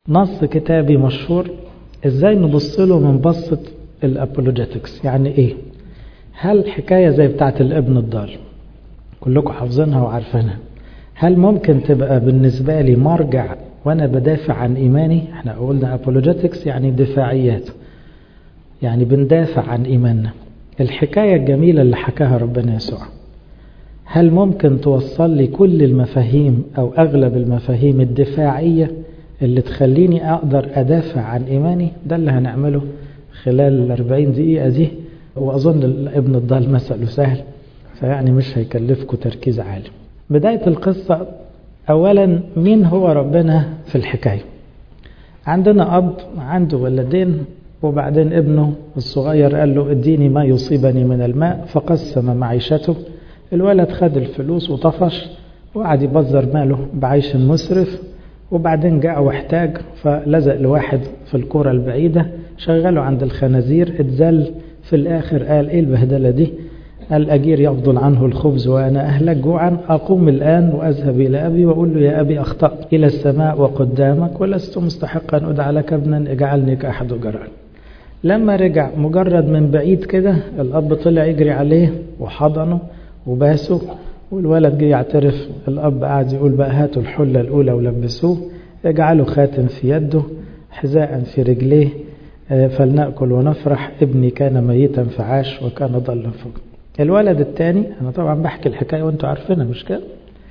نص كتابي مشهور ازاي نبص له من بصة الابولوجيتكس يعني ايه هل حكاية زي بتاعت الابن الضال كلكم حافظينها وعارفينها هل ممكن تبقى بالنسبة لي مرجع وانا بدافع عن ايماني احنا قلنا apologetics يعني دفاعيات يعني بندافع عن ايماننا الحكاية الجميلة اللي حكاها ربنا يسوع هل ممكن توصل لي كل المفاهيم او اغلب المفاهيم الدفاعية اللي تخليني اقدر ادافع عن ايماني ده اللي هنعمله خلال الاربعين دقيقة دي واظن ابن الضال مسأله سهل فيعني مش هيكلفكم تركيز عالي بداية القصة اولا مين هو ربنا في الحكاية عندنا اب عنده ولدين وبعدين ابنه الصغير قال له اديني ما يصيبني من الماء فقسم معيشته الولد خد الفلوس وطفش وقعد يبذر ماله بعيش مسرف وبعدين جاء واحتاج فلزق لواحد في الكرة البعيدة شغله عند الخنازير اتزل في الآخر قال ايه البهدلة دي الأجير يفضل عنه الخبز وأنا أهلك جوعا أقوم الآن وأذهب إلى أبي وأقول له يا أبي أخطأت إلى السماء وقدامك ولست مستحقا أن أدعى لك ابنا اجعلني كأحد جران لما رجع مجرد من بعيد كده الأب طلع يجري عليه وحضنه وباسه والولد جه يعترف الأب قاعد يقول بقى هاتوا الحلة الأولى ولبسوه اجعلوا خاتم في يده حذاء في رجليه فلنأكل ونفرح ابني كان ميتا فعاش وكان ضلا فوق الولد الثاني أنا طبعا بحكي الحكاية وانتوا عارفينها مش كده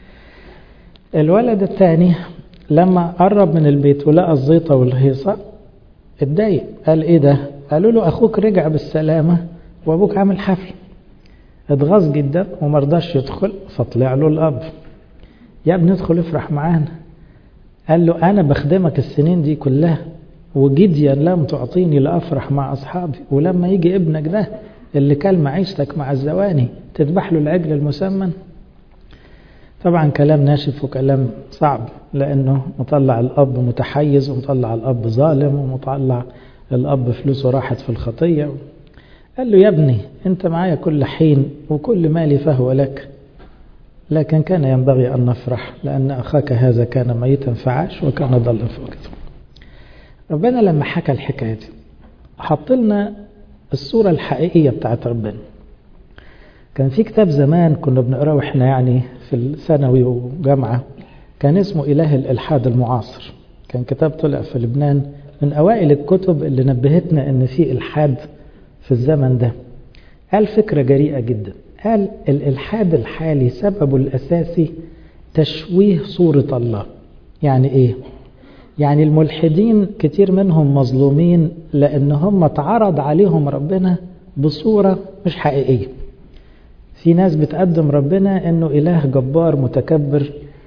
الولد الثاني لما قرب من البيت ولقى الزيطة والهيصة اتضايق قال ايه ده قالوا له اخوك رجع بالسلامة وابوك عامل حفل اتغاظ جدا ومرضاش يدخل فطلع له الاب يا ابني ادخل افرح معانا قال له انا بخدمك السنين دي كلها وجديا لم تعطيني لافرح مع اصحابي ولما يجي ابنك ده اللي كل معيشتك مع الزواني تذبح له العجل المسمن طبعا كلام ناشف وكلام صعب لانه مطلع الاب متحيز ومطلع الاب ظالم ومطلع الاب فلوسه راحت في الخطيه قال له يا ابني انت معايا كل حين وكل مالي فهو لك لكن كان ينبغي ان نفرح لان اخاك هذا كان ميتا فعاش وكان ضلا فوقته ربنا لما حكى الحكايه دي حط لنا الصوره الحقيقيه بتاعت ربنا كان في كتاب زمان كنا بنقراه واحنا يعني في الثانوي وجامعه كان اسمه اله الالحاد المعاصر كان كتاب طلع في لبنان من اوائل الكتب اللي نبهتنا ان في الحاد في الزمن ده قال فكرة جريئة جدا قال الإلحاد الحالي سببه الأساسي تشويه صورة الله يعني إيه؟ يعني الملحدين كتير منهم مظلومين لأن هم اتعرض عليهم ربنا بصورة مش حقيقية في ناس بتقدم ربنا أنه إله جبار متكبر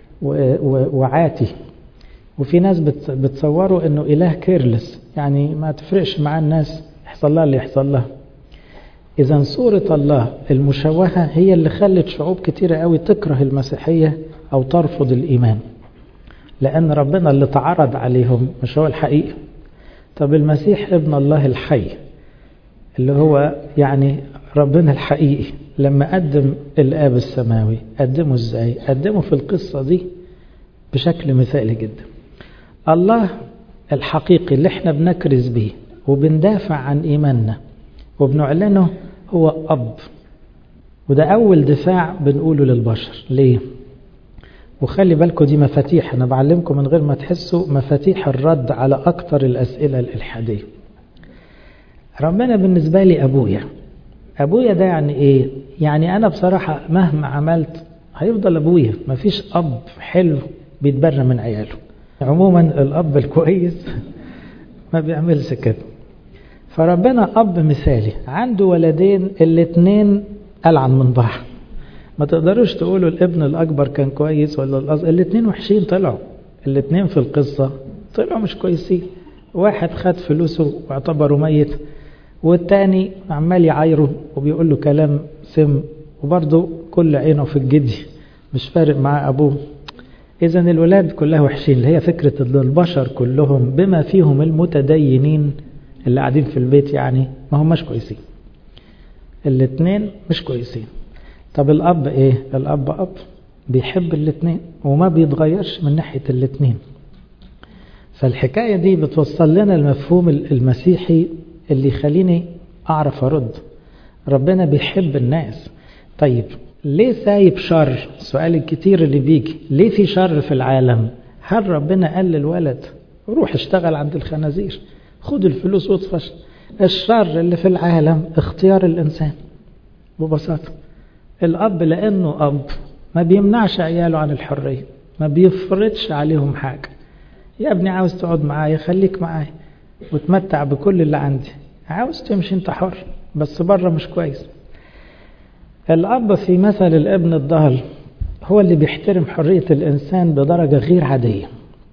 وعاتي وفي ناس بتصوروا أنه إله كيرلس يعني ما تفرقش مع الناس يحصل لها اللي يحصل لها إذا صورة الله المشوهة هي اللي خلت شعوب كتيرة قوي تكره المسيحية أو ترفض الإيمان لأن ربنا اللي تعرض عليهم مش هو الحقيقة طب المسيح ابن الله الحي اللي هو يعني ربنا الحقيقي لما قدم الآب السماوي قدمه إزاي قدمه في القصة دي بشكل مثالي جدا الله الحقيقي اللي احنا بنكرز بيه وبندافع عن إيماننا وبنعلنه هو أب وده أول دفاع بنقوله للبشر ليه؟ وخلي بالكم دي مفاتيح أنا بعلمكم من غير ما تحسوا مفاتيح الرد على أكتر الأسئلة الإلحادية ربنا بالنسبة لي أبويا أبويا ده يعني إيه؟ يعني أنا بصراحة مهما عملت هيفضل أبويا مفيش أب حلو بيتبرى من عياله عموما الأب الكويس ما بيعملش كده فربنا أب مثالي عنده ولدين الاتنين ألعن من بعض ما تقدروش تقولوا الابن الأكبر كان كويس ولا الأصغر الاتنين وحشين طلعوا الاتنين في القصة طلعوا مش كويسين واحد خد فلوسه واعتبره ميت والتاني عمال يعايره وبيقول له كلام سم وبرضه كل عينه في الجدي مش فارق معاه أبوه إذا الولاد كلها وحشين اللي هي فكرة أن البشر كلهم بما فيهم المتدينين اللي قاعدين في البيت يعني ما هماش كويسين الاثنين مش كويسين طب الأب إيه الأب أب بيحب الاثنين وما بيتغيرش من ناحية الاثنين فالحكاية دي بتوصل لنا المفهوم المسيحي اللي يخليني أعرف أرد ربنا بيحب الناس طيب ليه سايب شر السؤال الكتير اللي بيجي ليه في شر في العالم هل ربنا قال للولد روح اشتغل عند الخنازير خد الفلوس واطفش الشر اللي في العالم اختيار الإنسان ببساطة الأب لأنه أب ما بيمنعش عياله عن الحرية ما بيفرضش عليهم حاجة يا ابني عاوز تقعد معايا خليك معايا وتمتع بكل اللي عندي عاوز تمشي انت حر بس بره مش كويس الأب في مثل الابن الضال هو اللي بيحترم حرية الإنسان بدرجة غير عادية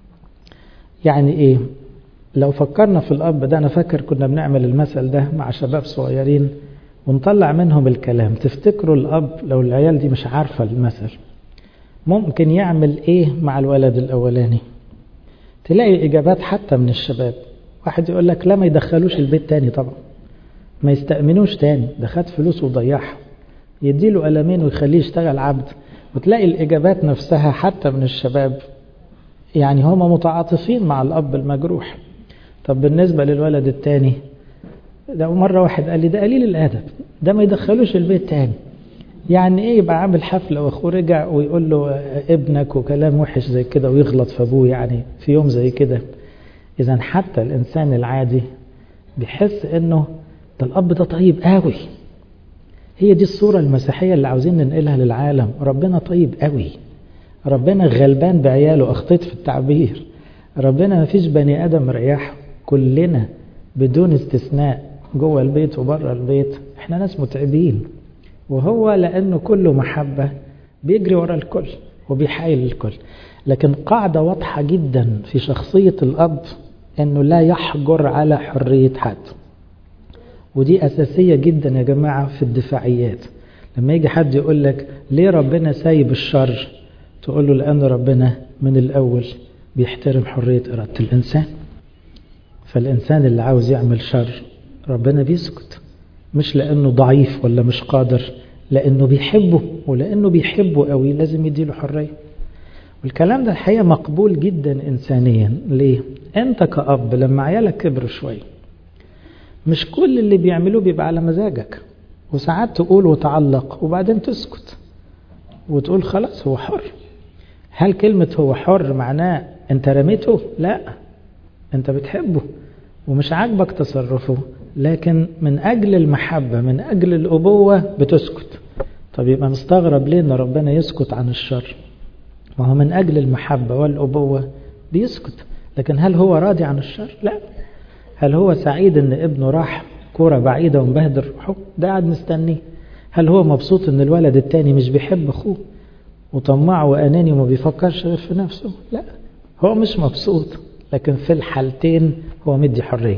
يعني إيه لو فكرنا في الأب ده أنا فاكر كنا بنعمل المثل ده مع شباب صغيرين ونطلع منهم الكلام تفتكروا الأب لو العيال دي مش عارفة المثل ممكن يعمل إيه مع الولد الأولاني تلاقي إجابات حتى من الشباب واحد يقول لك لا ما يدخلوش البيت تاني طبعا ما يستأمنوش تاني ده خد فلوس وضيعها يديله قلمين ويخليه يشتغل عبد وتلاقي الإجابات نفسها حتى من الشباب يعني هم متعاطفين مع الأب المجروح طب بالنسبة للولد التاني ده مرة واحد قال لي ده قليل الأدب ده ما يدخلوش البيت تاني يعني ايه يبقى عامل حفلة واخوه رجع ويقول له ابنك وكلام وحش زي كده ويغلط في ابوه يعني في يوم زي كده اذا حتى الانسان العادي بيحس انه ده الاب ده طيب قوي هي دي الصورة المسيحية اللي عاوزين ننقلها للعالم ربنا طيب قوي ربنا غلبان بعياله اخطيت في التعبير ربنا ما فيش بني ادم مريحه كلنا بدون استثناء جوه البيت وبره البيت احنا ناس متعبين وهو لأنه كله محبة بيجري ورا الكل وبيحايل الكل لكن قاعدة واضحة جدا في شخصية الأب أنه لا يحجر على حرية حد ودي أساسية جدا يا جماعة في الدفاعيات لما يجي حد يقول لك ليه ربنا سايب الشر تقول له لأن ربنا من الأول بيحترم حرية إرادة الإنسان فالإنسان اللي عاوز يعمل شر ربنا بيسكت مش لأنه ضعيف ولا مش قادر لأنه بيحبه ولأنه بيحبه قوي لازم يديله حرية والكلام ده الحقيقة مقبول جدا إنسانيا ليه؟ أنت كأب لما عيالك كبروا شوية مش كل اللي بيعملوه بيبقى على مزاجك وساعات تقول وتعلق وبعدين تسكت وتقول خلاص هو حر هل كلمة هو حر معناه أنت رميته؟ لا أنت بتحبه ومش عاجبك تصرفه لكن من أجل المحبة من أجل الأبوة بتسكت طب يبقى مستغرب ليه أن ربنا يسكت عن الشر ما هو من أجل المحبة والأبوة بيسكت لكن هل هو راضي عن الشر لا هل هو سعيد أن ابنه راح كورة بعيدة ومبهدر روحه ده قاعد مستنيه هل هو مبسوط أن الولد التاني مش بيحب أخوه وطماع وأناني وما بيفكرش غير في نفسه لا هو مش مبسوط لكن في الحالتين هو مدي حريه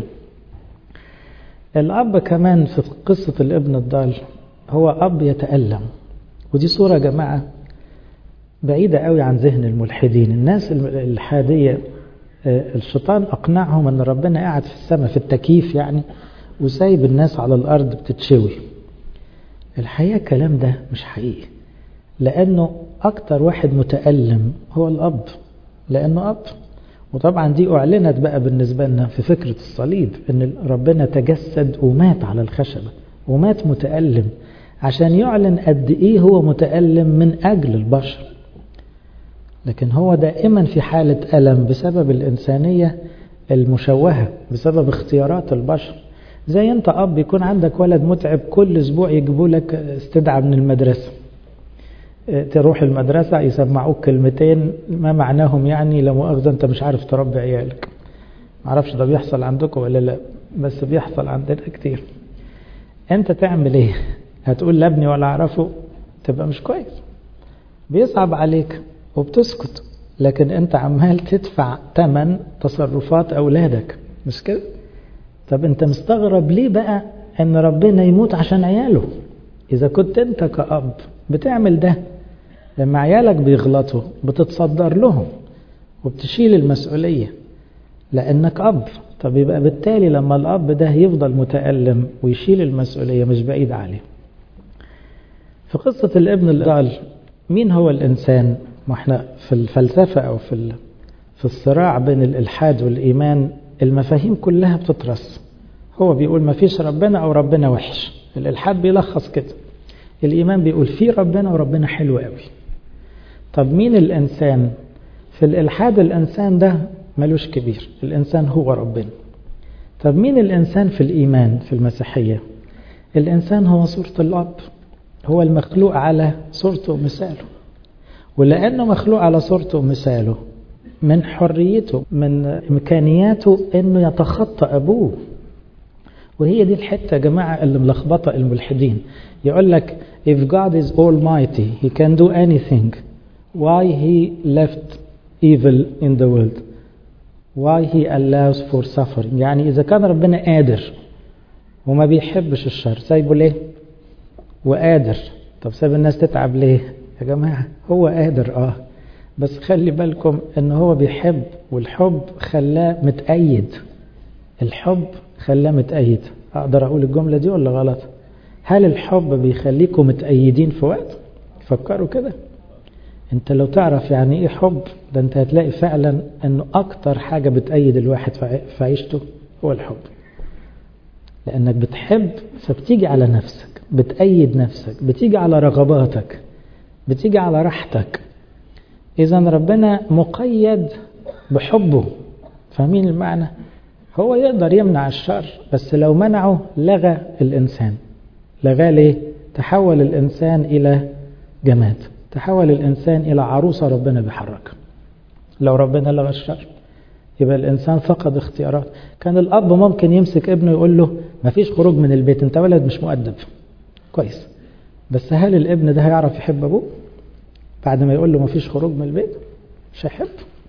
الأب كمان في قصة الابن الضال هو أب يتألم ودي صورة يا جماعة بعيدة قوي عن ذهن الملحدين الناس الحادية الشيطان أقنعهم أن ربنا قاعد في السماء في التكييف يعني وسايب الناس على الأرض بتتشوي الحقيقة الكلام ده مش حقيقي لأنه أكتر واحد متألم هو الأب لأنه أب وطبعا دي أعلنت بقى بالنسبة لنا في فكرة الصليب أن ربنا تجسد ومات على الخشبة ومات متألم عشان يعلن قد إيه هو متألم من أجل البشر لكن هو دائما في حالة ألم بسبب الإنسانية المشوهة بسبب اختيارات البشر زي أنت أب يكون عندك ولد متعب كل أسبوع يجيبوا لك استدعاء من المدرسة تروح المدرسة يسمعوك كلمتين ما معناهم يعني لا مؤاخذة أنت مش عارف تربي عيالك معرفش ده بيحصل عندكم ولا لا بس بيحصل عندنا كتير أنت تعمل إيه هتقول لا ابني ولا أعرفه تبقى مش كويس بيصعب عليك وبتسكت لكن أنت عمال تدفع ثمن تصرفات أولادك مش كده طب أنت مستغرب ليه بقى أن ربنا يموت عشان عياله إذا كنت أنت كأب بتعمل ده لما عيالك بيغلطوا بتتصدر لهم وبتشيل المسؤولية لأنك أب طب يبقى بالتالي لما الأب ده يفضل متألم ويشيل المسؤولية مش بعيد عليه في قصة الابن الضال مين هو الإنسان ما احنا في الفلسفة أو في في الصراع بين الإلحاد والإيمان المفاهيم كلها بتترص هو بيقول ما فيش ربنا أو ربنا وحش الإلحاد بيلخص كده الإيمان بيقول في ربنا وربنا حلو قوي طب مين الإنسان في الإلحاد الإنسان ده ملوش كبير الإنسان هو ربنا طب مين الإنسان في الإيمان في المسيحية الإنسان هو صورة الأب هو المخلوق على صورته ومثاله ولأنه مخلوق على صورته ومثاله من حريته من إمكانياته أنه يتخطى أبوه وهي دي الحتة يا جماعة اللي ملخبطة الملحدين يقول لك if God is almighty he can do anything why he left evil in the world why he allows for suffering يعني إذا كان ربنا قادر وما بيحبش الشر سايبه ليه وقادر طب سايب الناس تتعب ليه يا جماعة هو قادر اه بس خلي بالكم ان هو بيحب والحب خلاه متأيد الحب خلاه متأيد اقدر اقول الجملة دي ولا غلط هل الحب بيخليكم متأيدين في وقت فكروا كده انت لو تعرف يعني ايه حب ده انت هتلاقي فعلا انه اكتر حاجة بتأيد الواحد في عيشته هو الحب لانك بتحب فبتيجي على نفسك بتأيد نفسك بتيجي على رغباتك بتيجي على راحتك اذا ربنا مقيد بحبه فاهمين المعنى هو يقدر يمنع الشر بس لو منعه لغى الانسان لغاه ليه تحول الانسان الى جماد تحول الإنسان إلى عروسة ربنا بيحركها لو ربنا لغى الشر يبقى الإنسان فقد اختيارات كان الأب ممكن يمسك ابنه يقول له ما فيش خروج من البيت أنت ولد مش مؤدب كويس بس هل الابن ده هيعرف يحب أبوه بعد ما يقول له ما فيش خروج من البيت مش هيحب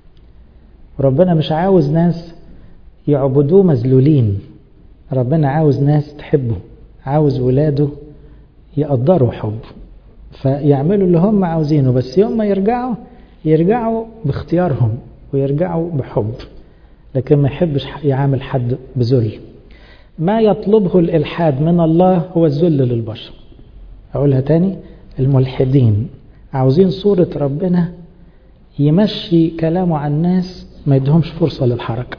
ربنا مش عاوز ناس يعبدوه مذلولين ربنا عاوز ناس تحبه عاوز ولاده يقدروا حبه فيعملوا اللي هم عاوزينه بس يوم ما يرجعوا يرجعوا باختيارهم ويرجعوا بحب لكن ما يحبش يعامل حد بذل ما يطلبه الإلحاد من الله هو الذل للبشر أقولها تاني الملحدين عاوزين صورة ربنا يمشي كلامه عن الناس ما يدهمش فرصة للحركة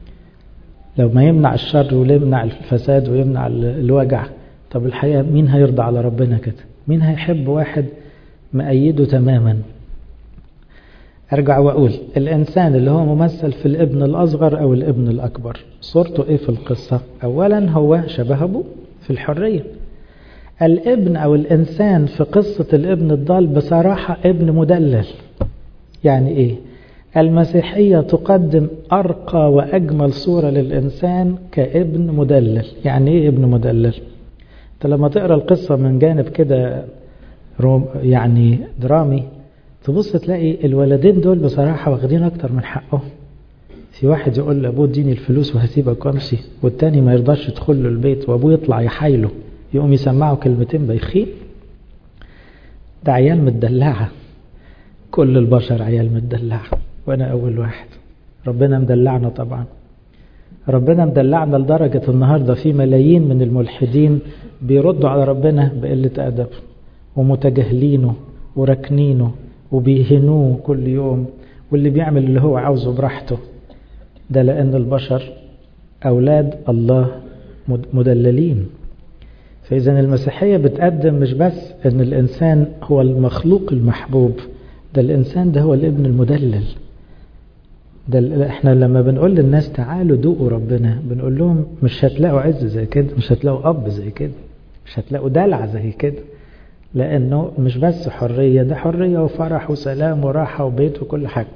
لو ما يمنع الشر ويمنع الفساد ويمنع الوجع طب الحقيقة مين هيرضى على ربنا كده مين هيحب واحد مأيده تماما أرجع وأقول الإنسان اللي هو ممثل في الابن الأصغر أو الابن الأكبر صورته إيه في القصة أولا هو شبه أبوه في الحرية الابن أو الإنسان في قصة الابن الضال بصراحة ابن مدلل يعني إيه المسيحية تقدم أرقى وأجمل صورة للإنسان كابن مدلل يعني إيه ابن مدلل انت لما تقرا القصه من جانب كده يعني درامي تبص تلاقي الولدين دول بصراحه واخدين اكتر من حقهم في واحد يقول لابوه اديني الفلوس وهسيبك وامشي والتاني ما يرضاش يدخل له البيت وابوه يطلع يحايله يقوم يسمعه كلمتين بايخين ده عيال متدلعه كل البشر عيال متدلعه وانا اول واحد ربنا مدلعنا طبعا ربنا مدلعنا لدرجة النهاردة في ملايين من الملحدين بيردوا على ربنا بقلة أدب ومتجاهلينه وركنينه وبيهنوه كل يوم واللي بيعمل اللي هو عاوزه براحته ده لأن البشر أولاد الله مدللين فإذا المسيحية بتقدم مش بس أن الإنسان هو المخلوق المحبوب ده الإنسان ده هو الابن المدلل ده احنا لما بنقول للناس تعالوا دوقوا ربنا بنقول لهم مش هتلاقوا عز زي كده مش هتلاقوا اب زي كده مش هتلاقوا دلع زي كده لانه مش بس حريه ده حريه وفرح وسلام وراحه وبيت وكل حاجه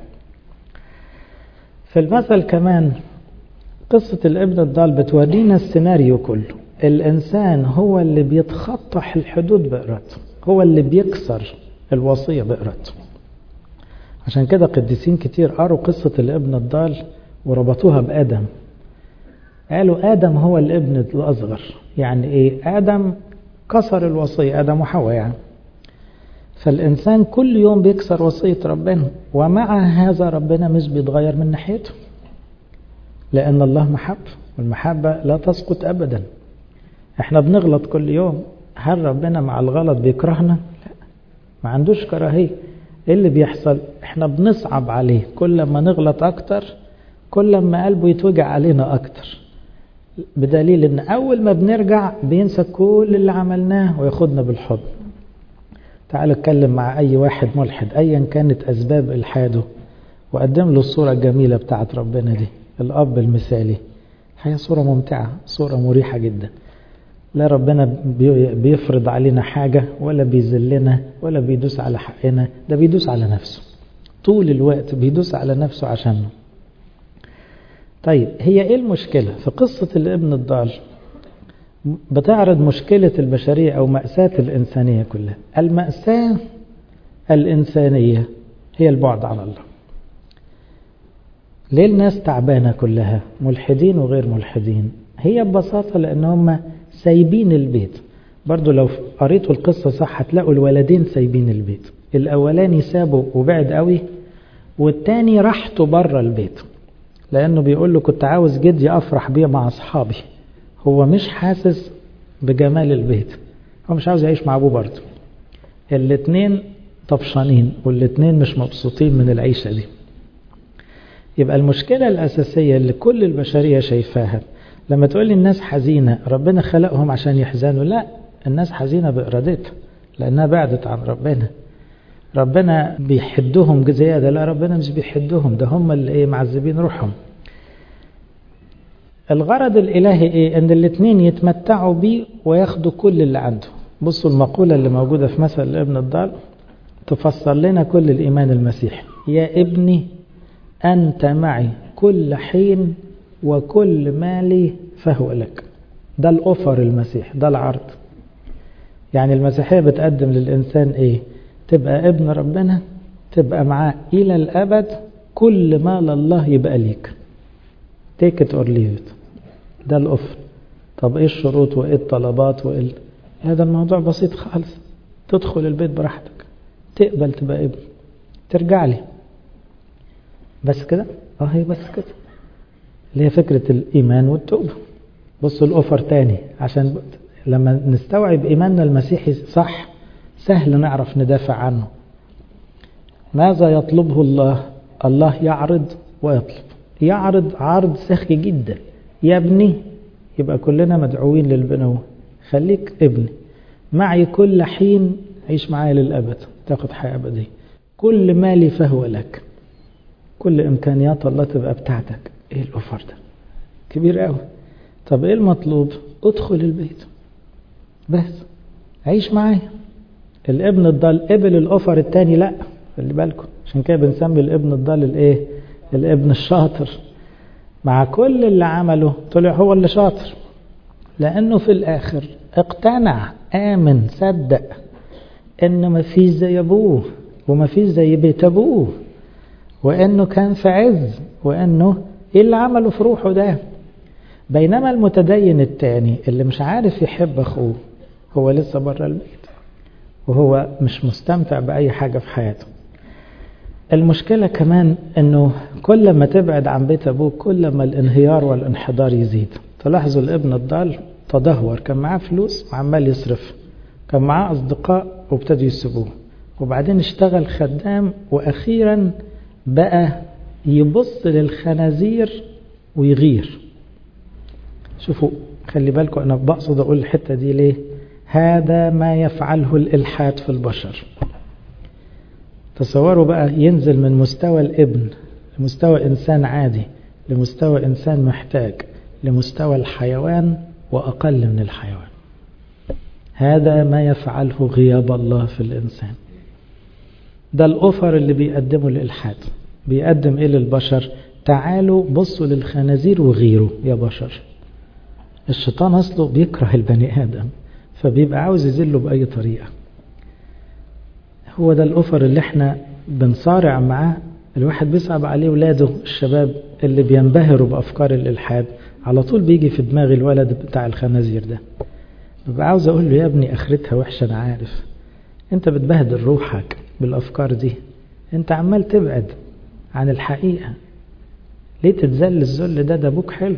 في المثل كمان قصة الابن الضال بتورينا السيناريو كله الإنسان هو اللي بيتخطى الحدود بإرادته هو اللي بيكسر الوصية بإرادته عشان كده قديسين كتير قروا قصة الابن الضال وربطوها بآدم قالوا آدم هو الابن الأصغر يعني إيه آدم كسر الوصية آدم وحواء يعني فالإنسان كل يوم بيكسر وصية ربنا ومع هذا ربنا مش بيتغير من ناحيته لأن الله محب والمحبة لا تسقط أبدا احنا بنغلط كل يوم هل ربنا مع الغلط بيكرهنا لا ما عندوش كراهية ايه اللي بيحصل احنا بنصعب عليه كل ما نغلط اكتر كل ما قلبه يتوجع علينا اكتر بدليل ان اول ما بنرجع بينسى كل اللي عملناه وياخدنا بالحضن تعالوا اتكلم مع اي واحد ملحد ايا كانت اسباب الحاده وقدم له الصورة الجميلة بتاعت ربنا دي الاب المثالي هي صورة ممتعة صورة مريحة جدا لا ربنا بيفرض علينا حاجة ولا بيذلنا ولا بيدوس على حقنا ده بيدوس على نفسه طول الوقت بيدوس على نفسه عشانه طيب هي ايه المشكلة في قصة الابن الضال بتعرض مشكلة البشرية او مأساة الانسانية كلها المأساة الانسانية هي البعد عن الله ليه الناس تعبانة كلها ملحدين وغير ملحدين هي ببساطة لان هم سايبين البيت برضو لو قريتوا القصة صح هتلاقوا الولدين سايبين البيت الاولاني سابه وبعد قوي والتاني راحته بره البيت لانه بيقول له كنت عاوز جدي افرح بيه مع اصحابي هو مش حاسس بجمال البيت هو مش عاوز يعيش مع ابوه برضه الاتنين طفشانين والاتنين مش مبسوطين من العيشة دي يبقى المشكلة الأساسية اللي كل البشرية شايفاها لما تقول لي الناس حزينة ربنا خلقهم عشان يحزنوا لا الناس حزينة بإرادتها لأنها بعدت عن ربنا ربنا بيحدهم زيادة لا ربنا مش بيحدهم ده هم اللي ايه معذبين روحهم الغرض الإلهي ايه ان الاثنين يتمتعوا بيه وياخدوا كل اللي عنده بصوا المقولة اللي موجودة في مثل الابن الضال تفسر لنا كل الإيمان المسيحي يا ابني أنت معي كل حين وكل مالي فهو لك ده الأوفر المسيح ده العرض يعني المسيحية بتقدم للإنسان إيه تبقى ابن ربنا تبقى معاه إلى الأبد كل ما لله يبقى ليك take it or leave it ده الأوفر طب إيه الشروط وإيه الطلبات وإيه هذا الموضوع بسيط خالص تدخل البيت براحتك تقبل تبقى ابن ترجع لي بس كده اه هي بس كده اللي هي فكرة الإيمان والتوبة بصوا الأوفر تاني عشان لما نستوعب إيماننا المسيحي صح سهل نعرف ندافع عنه ماذا يطلبه الله الله يعرض ويطلب يعرض عرض سخي جدا يا ابني يبقى كلنا مدعوين للبنوة خليك ابني معي كل حين عيش معايا للأبد تاخد حياة أبدية كل مالي فهو لك كل إمكانيات الله تبقى بتاعتك إيه الأوفر ده كبير قوي طب إيه المطلوب ادخل البيت بس عيش معايا الابن الضال قبل الأوفر التاني لا خلي بالكم عشان كده بنسمي الابن الضال الايه الابن الشاطر مع كل اللي عمله طلع هو اللي شاطر لأنه في الآخر اقتنع آمن صدق إنه ما فيش زي أبوه وما فيش زي بيت أبوه وإنه كان في عز وإنه إيه اللي عمله في روحه ده بينما المتدين التاني اللي مش عارف يحب أخوه هو لسه بره البيت وهو مش مستمتع بأي حاجة في حياته المشكلة كمان أنه كل ما تبعد عن بيت أبوك كل ما الانهيار والانحدار يزيد تلاحظوا الابن الضال تدهور كان معاه فلوس وعمال يصرف كان معاه أصدقاء وابتدوا يسيبوه وبعدين اشتغل خدام وأخيرا بقى يبص للخنازير ويغير شوفوا خلي بالكم أنا بقصد أقول الحتة دي ليه هذا ما يفعله الإلحاد في البشر تصوروا بقى ينزل من مستوى الابن لمستوى إنسان عادي لمستوى إنسان محتاج لمستوى الحيوان وأقل من الحيوان هذا ما يفعله غياب الله في الإنسان ده الأوفر اللي بيقدمه الإلحاد بيقدم إيه للبشر تعالوا بصوا للخنازير وغيروا يا بشر الشيطان أصله بيكره البني آدم فبيبقى عاوز يذله بأي طريقة هو ده الأوفر اللي احنا بنصارع معاه الواحد بيصعب عليه ولاده الشباب اللي بينبهروا بأفكار الإلحاد على طول بيجي في دماغ الولد بتاع الخنازير ده ببقى عاوز أقول له يا ابني آخرتها وحشة أنا عارف أنت بتبهدل روحك بالأفكار دي أنت عمال تبعد عن الحقيقة ليه تتذل الذل ده ده أبوك حلو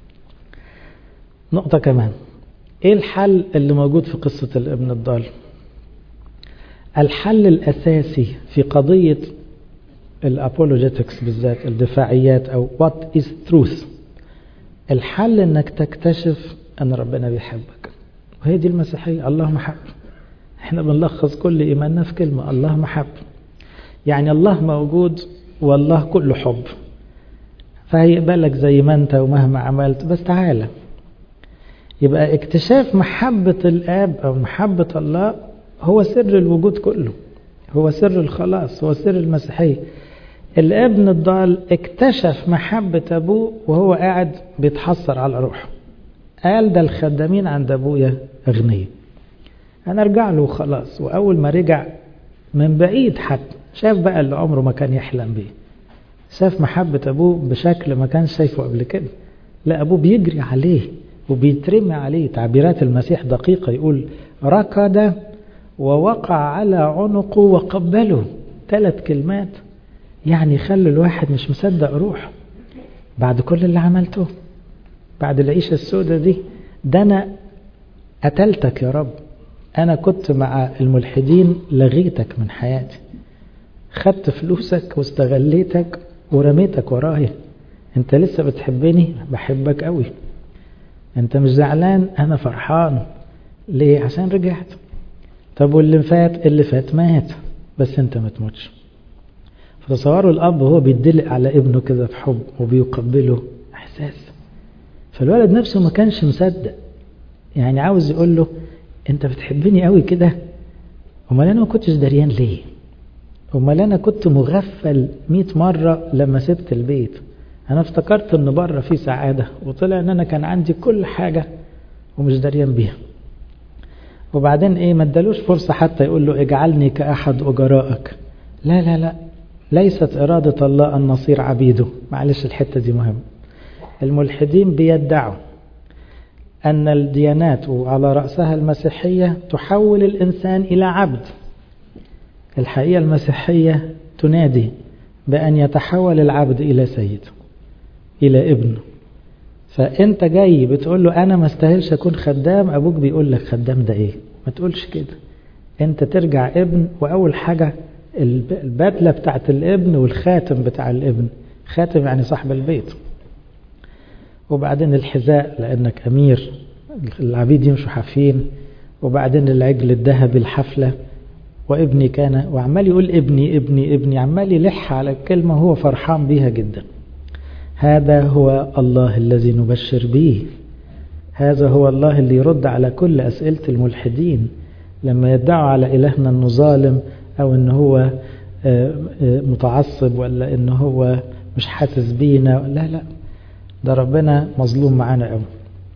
نقطة كمان ايه الحل اللي موجود في قصة الابن الضال الحل الأساسي في قضية الابولوجيتكس بالذات الدفاعيات أو what is truth الحل انك تكتشف ان ربنا بيحبك وهي دي المسيحية الله محب احنا بنلخص كل ايماننا في كلمة الله محب يعني الله موجود والله كله حب فهيقبلك زي ما انت ومهما عملت بس تعالى يبقى اكتشاف محبة الآب أو محبة الله هو سر الوجود كله هو سر الخلاص هو سر المسيحية الابن الضال اكتشف محبة أبوه وهو قاعد بيتحسر على روحه قال ده الخدامين عند أبويا أغنياء أنا أرجع له وخلاص وأول ما رجع من بعيد حتى شاف بقى اللي عمره ما كان يحلم بيه شاف محبة أبوه بشكل ما كانش شايفه قبل كده لا أبوه بيجري عليه وبيترمي عليه تعبيرات المسيح دقيقة يقول ركض ووقع على عنقه وقبله ثلاث كلمات يعني خلوا الواحد مش مصدق روحه بعد كل اللي عملته بعد العيشة السوداء دي ده أنا قتلتك يا رب أنا كنت مع الملحدين لغيتك من حياتي خدت فلوسك واستغليتك ورميتك ورايا انت لسه بتحبني بحبك قوي انت مش زعلان انا فرحان ليه عشان رجعت طب واللي فات اللي فات مات بس انت ما تموتش فتصوروا الاب وهو بيدلق على ابنه كده في حب وبيقبله احساس فالولد نفسه ما كانش مصدق يعني عاوز يقول له انت بتحبني قوي كده امال انا ما كنتش دريان ليه امال انا كنت مغفل 100 مره لما سبت البيت انا افتكرت ان بره في سعاده وطلع ان انا كان عندي كل حاجه ومش دريان بيها وبعدين ايه ما ادالوش فرصه حتى يقول له اجعلني كاحد اجرائك لا لا لا ليست اراده الله ان نصير عبيده معلش الحته دي مهمه الملحدين بيدعوا ان الديانات وعلى راسها المسيحيه تحول الانسان الى عبد الحقيقه المسيحيه تنادي بان يتحول العبد الى سيد الى ابنه فانت جاي بتقول له انا ما استاهلش اكون خدام ابوك بيقول لك خدام ده ايه ما تقولش كده انت ترجع ابن واول حاجه البدله بتاعت الابن والخاتم بتاع الابن خاتم يعني صاحب البيت وبعدين الحذاء لانك امير العبيد يمشوا حافين وبعدين العجل الذهبي الحفله وابني كان وعمال يقول ابني ابني ابني عمال يلح على الكلمه وهو فرحان بيها جدا هذا هو الله الذي نبشر به هذا هو الله اللي يرد على كل أسئلة الملحدين لما يدعوا على إلهنا أنه ظالم أو أنه هو متعصب ولا أنه هو مش حاسس بينا لا لا ده ربنا مظلوم معانا قوي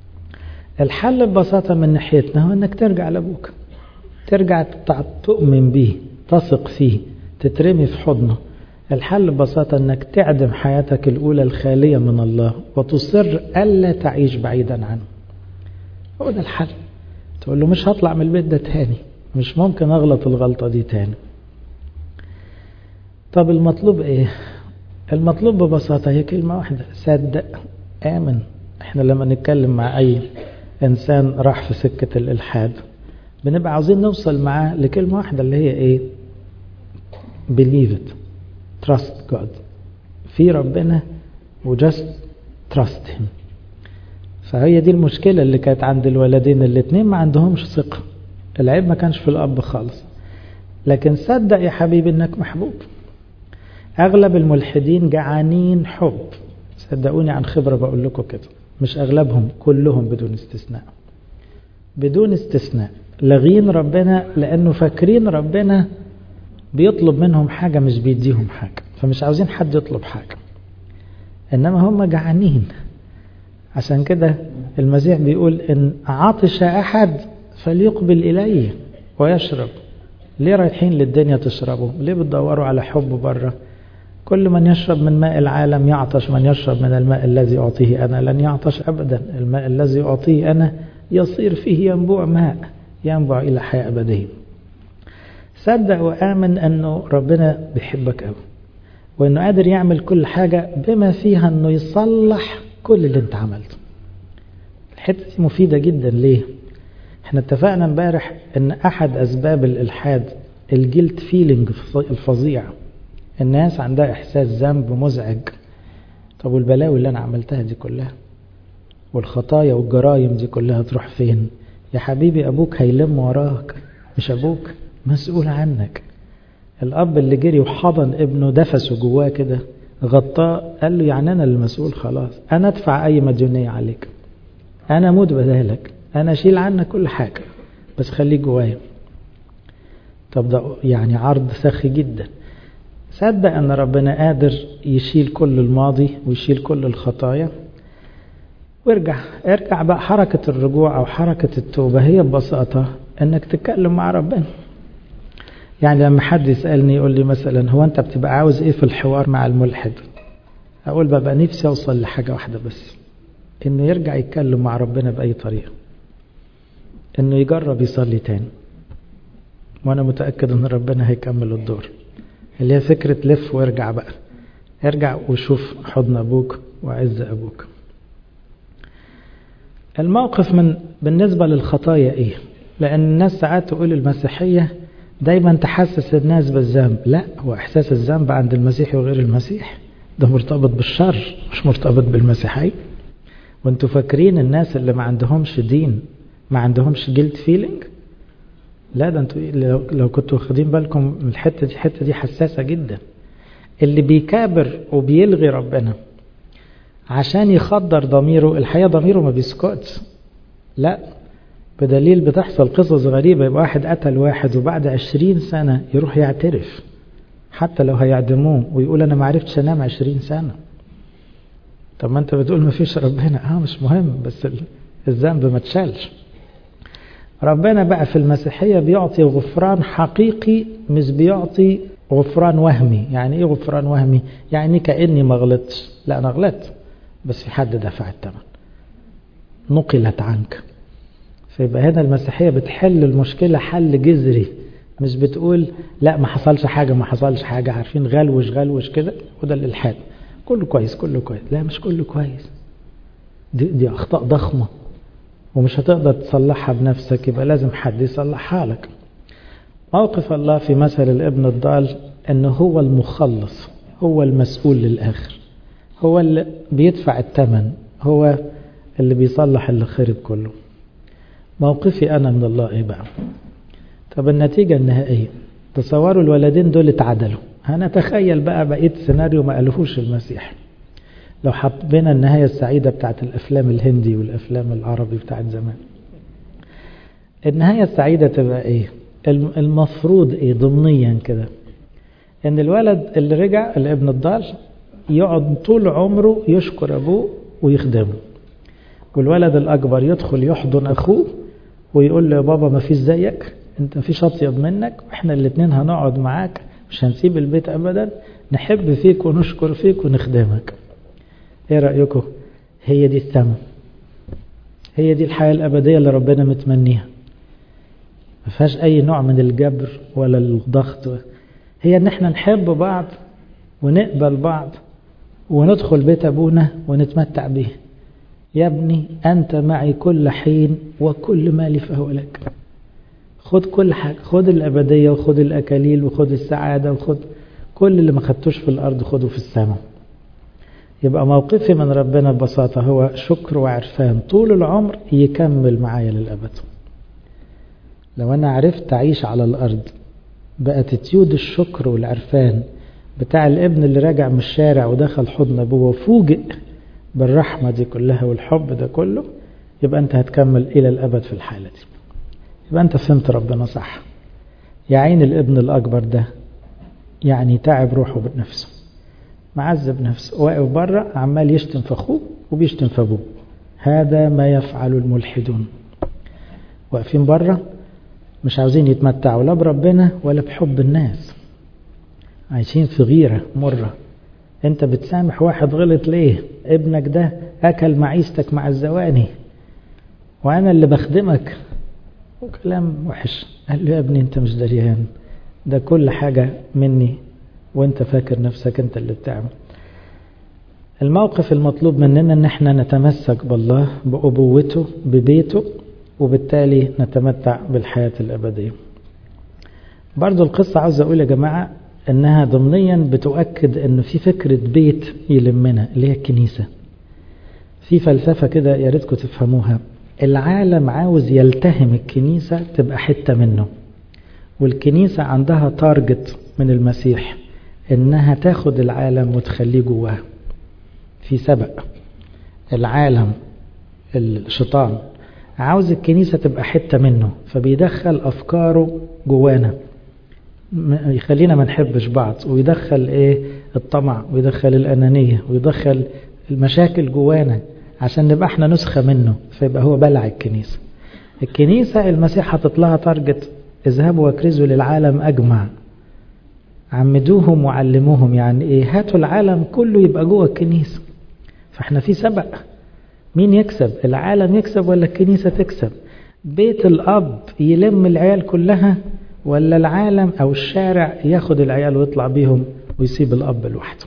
الحل ببساطة من ناحيتنا هو أنك ترجع لأبوك ترجع تؤمن به تثق فيه تترمي في حضنه الحل ببساطة أنك تعدم حياتك الأولى الخالية من الله وتصر ألا تعيش بعيدا عنه هو ده الحل تقول له مش هطلع من البيت ده تاني مش ممكن أغلط الغلطة دي تاني طب المطلوب إيه المطلوب ببساطة هي كلمة واحدة صدق آمن احنا لما نتكلم مع أي إنسان راح في سكة الإلحاد بنبقى عاوزين نوصل معاه لكلمة واحدة اللي هي إيه believe it trust God في ربنا وجست trust him فهي دي المشكلة اللي كانت عند الولدين الاثنين ما عندهمش ثقة العيب ما كانش في الأب خالص لكن صدق يا حبيبي انك محبوب اغلب الملحدين جعانين حب صدقوني عن خبرة بقول لكم كده مش اغلبهم كلهم بدون استثناء بدون استثناء لاغين ربنا لانه فاكرين ربنا بيطلب منهم حاجة مش بيديهم حاجة فمش عاوزين حد يطلب حاجة إنما هم جعانين عشان كده المسيح بيقول إن عطش أحد فليقبل إليه ويشرب ليه رايحين للدنيا تشربوا ليه بتدوروا على حب بره كل من يشرب من ماء العالم يعطش من يشرب من الماء الذي أعطيه أنا لن يعطش أبدا الماء الذي أعطيه أنا يصير فيه ينبوع ماء ينبع إلى حياة أبدية صدق وآمن أنه ربنا بيحبك قوي وأنه قادر يعمل كل حاجة بما فيها أنه يصلح كل اللي أنت عملته الحتة دي مفيدة جدا ليه احنا اتفقنا امبارح أن أحد أسباب الإلحاد الجلد فيلينج الفظيع الناس عندها إحساس ذنب مزعج طب والبلاوي اللي أنا عملتها دي كلها والخطايا والجرايم دي كلها تروح فين يا حبيبي أبوك هيلم وراك مش أبوك مسؤول عنك الأب اللي جري وحضن ابنه دفسه جواه كده غطاه قال له يعني أنا المسؤول خلاص أنا أدفع أي مديونية عليك أنا أموت بدالك أنا أشيل عنك كل حاجة بس خليك جوايا طب ده يعني عرض سخي جدا صدق أن ربنا قادر يشيل كل الماضي ويشيل كل الخطايا وارجع ارجع بقى حركة الرجوع أو حركة التوبة هي ببساطة أنك تتكلم مع ربنا يعني لما حد يسألني يقول لي مثلا هو أنت بتبقى عاوز إيه في الحوار مع الملحد أقول ببقى نفسي أوصل لحاجة واحدة بس إنه يرجع يتكلم مع ربنا بأي طريقة إنه يجرب يصلي تاني وأنا متأكد إن ربنا هيكمل الدور اللي هي فكرة لف وارجع بقى ارجع وشوف حضن أبوك وعز أبوك الموقف من بالنسبة للخطايا إيه لأن الناس ساعات تقول المسيحية دايما تحسس الناس بالذنب لا هو إحساس الذنب عند المسيحي وغير المسيح ده مرتبط بالشر مش مرتبط بالمسيحية وانتوا فاكرين الناس اللي ما عندهمش دين ما عندهمش جلد فيلينج لا ده انتوا لو, لو كنتوا واخدين بالكم من الحته دي الحته دي حساسه جدا اللي بيكابر وبيلغي ربنا عشان يخدر ضميره الحقيقه ضميره ما بيسكتش لا بدليل بتحصل قصص غريبه يبقى واحد قتل واحد وبعد عشرين سنه يروح يعترف حتى لو هيعدموه ويقول انا ما عرفتش انام عشرين سنه طب ما انت بتقول ما فيش ربنا اه مش مهم بس الذنب ما تشالش ربنا بقى في المسيحية بيعطي غفران حقيقي مش بيعطي غفران وهمي يعني ايه غفران وهمي يعني كأني ما غلطتش لا انا غلطت بس في حد دفع الثمن نقلت عنك فيبقى هنا المسيحية بتحل المشكلة حل جذري مش بتقول لا ما حصلش حاجة ما حصلش حاجة عارفين غلوش غلوش كده وده الإلحاد كله كويس كله كويس لا مش كله كويس دي, دي أخطاء ضخمة ومش هتقدر تصلحها بنفسك يبقى لازم حد يصلحها لك موقف الله في مثل الابن الضال انه هو المخلص هو المسؤول للآخر هو اللي بيدفع الثمن هو اللي بيصلح اللي خرب كله موقفي أنا من الله إيه بقى طب النتيجة النهائية تصوروا الولدين دول اتعدلوا هنتخيل بقى بقية سيناريو ما قالوهوش المسيح لو حبينا النهاية السعيدة بتاعت الأفلام الهندي والأفلام العربي بتاعت زمان النهاية السعيدة تبقى إيه المفروض إيه ضمنيا كده إن الولد اللي رجع الابن الضال يقعد طول عمره يشكر أبوه ويخدمه والولد الأكبر يدخل يحضن أخوه ويقول له يا بابا ما فيش زيك انت ما فيش أطيب منك واحنا الاتنين هنقعد معاك مش هنسيب البيت أبدا نحب فيك ونشكر فيك ونخدمك ايه رأيكم هي دي الثمن هي دي الحياة الأبدية اللي ربنا متمنيها ما فيهاش أي نوع من الجبر ولا الضغط هي ان احنا نحب بعض ونقبل بعض وندخل بيت أبونا ونتمتع به يا ابني أنت معي كل حين وكل مالي فهو لك خد كل حاجة خد الأبدية وخد الأكاليل وخد السعادة وخد كل اللي ما خدتوش في الأرض خده في السماء يبقى موقفي من ربنا ببساطة هو شكر وعرفان طول العمر يكمل معايا للأبد لو أنا عرفت أعيش على الأرض بأتيتيود الشكر والعرفان بتاع الابن اللي راجع من الشارع ودخل حضن أبوه وفوجئ بالرحمة دي كلها والحب ده كله يبقى أنت هتكمل إلى الأبد في الحالة دي يبقى أنت فهمت ربنا صح يا عين الابن الأكبر ده يعني تعب روحه بنفسه معذب نفسه واقف بره عمال يشتم في أخوه وبيشتم في أبوه هذا ما يفعل الملحدون واقفين بره مش عاوزين يتمتعوا لا بربنا ولا بحب الناس عايشين في غيرة مرة انت بتسامح واحد غلط ليه ابنك ده اكل معيشتك مع الزواني وانا اللي بخدمك وكلام وحش قال له يا ابني انت مش دريان ده كل حاجة مني وانت فاكر نفسك انت اللي بتعمل الموقف المطلوب مننا ان احنا نتمسك بالله بأبوته ببيته وبالتالي نتمتع بالحياة الأبدية برضو القصة عاوز أقول يا جماعة أنها ضمنيا بتؤكد أنه في فكرة بيت يلمنا اللي هي الكنيسة في فلسفة كده يا ريتكم تفهموها العالم عاوز يلتهم الكنيسة تبقى حتة منه والكنيسة عندها تارجت من المسيح انها تاخد العالم وتخليه جواها في سبق العالم الشيطان عاوز الكنيسة تبقى حتة منه فبيدخل أفكاره جوانا يخلينا ما نحبش بعض ويدخل ايه الطمع ويدخل الأنانية ويدخل المشاكل جوانا عشان نبقى احنا نسخة منه فيبقى هو بلع الكنيسة الكنيسة المسيح حاطط لها تارجت اذهبوا واكرزوا للعالم أجمع عمدوهم وعلموهم يعني ايه هاتوا العالم كله يبقى جوه الكنيسة فاحنا في سبق مين يكسب العالم يكسب ولا الكنيسة تكسب بيت الأب يلم العيال كلها ولا العالم أو الشارع ياخد العيال ويطلع بيهم ويسيب الأب لوحده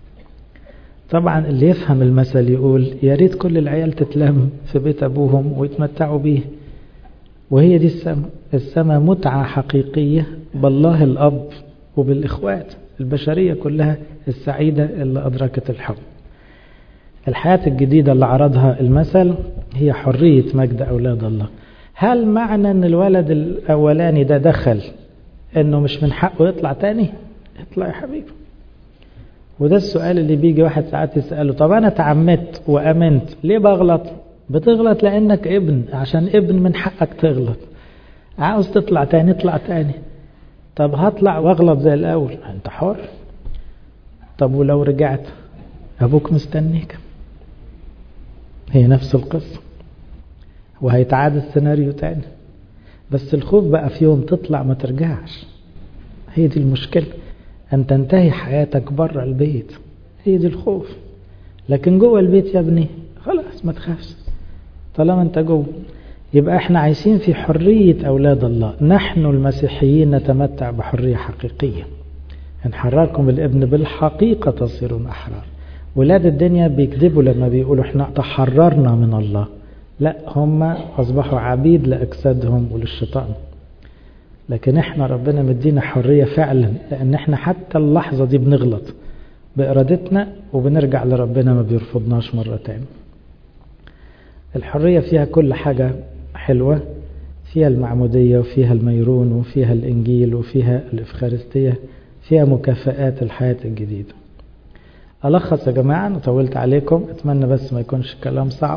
طبعا اللي يفهم المثل يقول يا ريت كل العيال تتلم في بيت أبوهم ويتمتعوا بيه وهي دي السماء السماء متعة حقيقية بالله الأب وبالإخوات البشرية كلها السعيدة اللي أدركت الحب الحياة الجديدة اللي عرضها المثل هي حرية مجد أولاد الله هل معنى أن الولد الأولاني ده دخل أنه مش من حقه يطلع تاني اطلع يا حبيبي وده السؤال اللي بيجي واحد ساعات يسأله طب أنا تعمدت وأمنت ليه بغلط بتغلط لأنك ابن عشان ابن من حقك تغلط عاوز تطلع تاني اطلع تاني طب هطلع واغلط زي الأول أنت حر طب ولو رجعت أبوك مستنيك هي نفس القصة وهيتعاد السيناريو تاني بس الخوف بقى في يوم تطلع ما ترجعش هي دي المشكلة أن تنتهي حياتك بره البيت هي دي الخوف لكن جوه البيت يا ابني خلاص ما تخافش طالما انت جوه يبقى احنا عايشين في حرية أولاد الله نحن المسيحيين نتمتع بحرية حقيقية إن حرركم الابن بالحقيقة تصيرون أحرار ولاد الدنيا بيكذبوا لما بيقولوا احنا تحررنا من الله لا هم أصبحوا عبيد لأجسادهم وللشيطان لكن احنا ربنا مدينا حرية فعلا لأن احنا حتى اللحظة دي بنغلط بإرادتنا وبنرجع لربنا ما بيرفضناش مرة تاني الحرية فيها كل حاجة حلوة فيها المعمودية وفيها الميرون وفيها الإنجيل وفيها الإفخارستية فيها مكافآت الحياة الجديدة ألخص يا جماعة أنا طولت عليكم أتمنى بس ما يكونش كلام صعب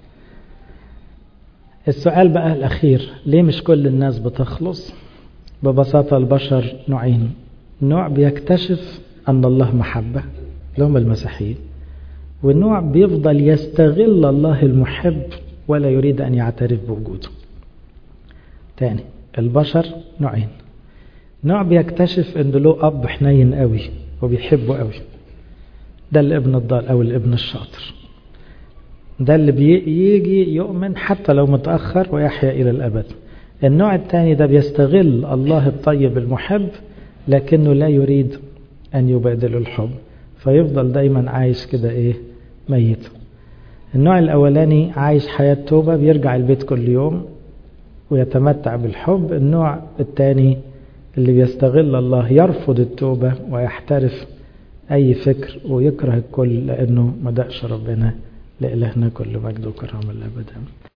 السؤال بقى الأخير ليه مش كل الناس بتخلص ببساطة البشر نوعين نوع بيكتشف أن الله محبة اللي هم المسيحيين والنوع بيفضل يستغل الله المحب ولا يريد أن يعترف بوجوده تاني البشر نوعين نوع بيكتشف أن له أب حنين قوي وبيحبه قوي ده الابن الضال أو الابن الشاطر ده اللي بيجي يؤمن حتى لو متأخر ويحيا إلى الأبد النوع الثاني ده بيستغل الله الطيب المحب لكنه لا يريد أن يبادل الحب فيفضل دايما عايش كده إيه ميت النوع الأولاني عايش حياة توبة بيرجع البيت كل يوم ويتمتع بالحب النوع الثاني اللي بيستغل الله يرفض التوبة ويحترف أي فكر ويكره الكل لأنه ما دقش ربنا لإلهنا كل مجد وكرامة الأبد